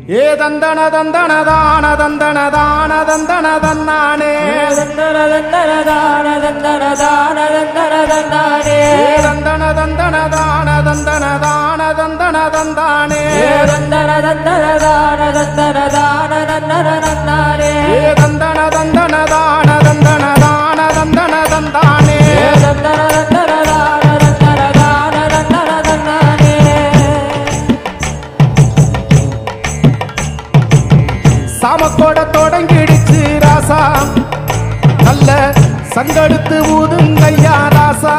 ஏ தந்தன தந்தன தான தந்தன தான தந்தன தன்னானே தந்தன தந்தன தான தந்தன தான தந்தன தந்தானே ஏ தந்தன தந்தன தான தந்தன தான தந்தன தந்தானே தந்தன தந்தன தான தந்தன தான தந்தன தந்தானே ஏ தந்தன தந்தன தான தந்தன தான தந்தன தந்தானே தந்தன தந்தன தான தந்தன தான தந்தன தந்தானே சாமக்கோட தொடங்கிடுச்சு ராசா நல்ல சங்கடுத்து ஊதுங்கய்யா ராசா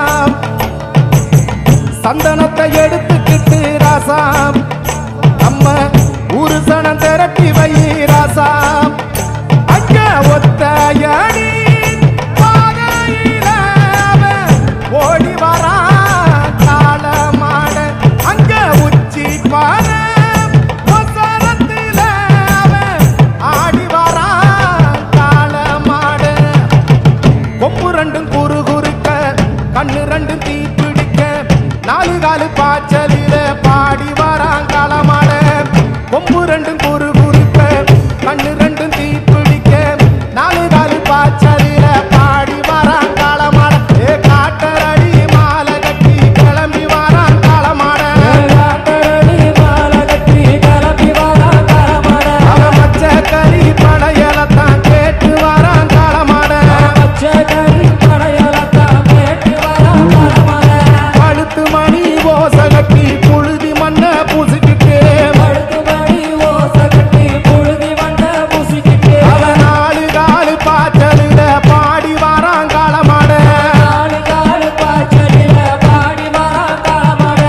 சந்தனத்தை எடுத்துக்கிட்டு ராசா நம்ம ஊரு சனம் திரட்டி வை ராசா அங்க ஒத்தையடி பாதையில அவன் ஓடி வரான் காலமாட அங்க உச்சி பாறை ஒசரத்தில அவன் ஆடி வரான் காலமாட கொம்பு ரெண்டும் குறு குறுக்க கண்ணு ரெண்டும் தீ பிடிக்க நாலு காலு பாய்ச்சலில பாடி வரான் களமாட கொம்பு ரெண்டும் குறு குறுக்க கண்ணு ரெண்டும் தீ பிடிக்க நாலு காலு பாய்ச்சலில பாடி வரான் களமாட ஏ காட்டரடி மாலை கட்டி கிளம்பி வரான் களமாட காட்டரடி மாலை கட்டி கிளம்பி வாரா காலமாட அவன் பச்சை கறி படையலத்தான் கேட்டு வரான் களமாட பச்சை கறி படையலத்தான் கேட்டு வாரா காலமாட பழுத்து மணி ஓசை கட்டி புழுதி மண்ண பூசிக்கிட்டு படுத்து மணி ஓசை கட்டி புழுதி வந்த பூசிக்கிட்டு அவன் நாலு காலு பாய்ச்சலில பாடி வரான் களமாட நாலு காலு பாய்ச்சலில பாடி வாரா காலமாட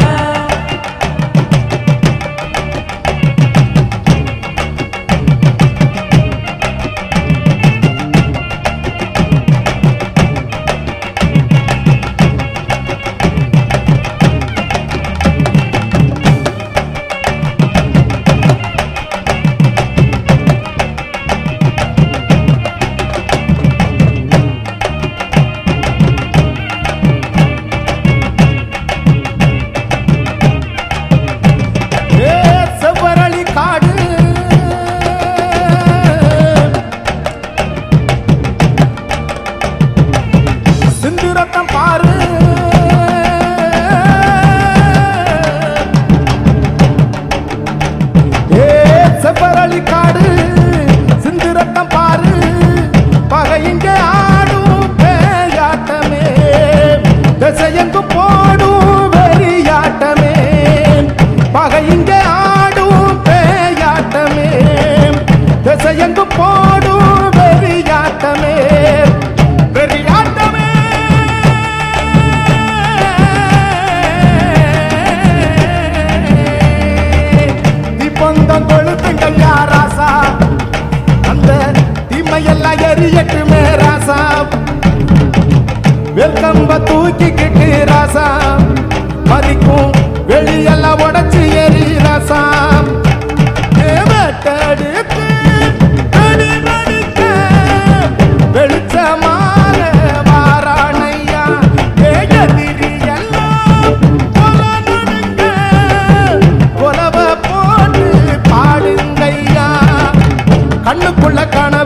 ஏ செவ்வரளி காடு சிந்துரத்தம் பாரு ஏ செவ்வரளி காடு சிந்துரத்தம் பாரு பகை இங்கே ஆடும் பேயாட்டமே திசையெங்கு போடும் வெறியாட்டமே பகை இங்கே ஆடும் பேயாட்டமே திசையெங்கு போடும் வெறியாட்டமே வெறியாட்டமே தீபந்தம் கொளுத்துங்கய்யா ராசா அந்த தீமையெல்லாம் எரியட்டுமே ராசா வெல்கம்ப தூக்கிக்கிட்டு ராசா மதிக்கும் வெளியெல்லாம் உடைச்சு எரி ராசா தேவட்டடுத்து அடிமடிக்க வெளிச்சமான வாராணையா ஏகதிரி எல்லாம் கொலநடுங்க கொலவ போட்டு பாடுங்கய்யா கண்ணுக்குள்ள காண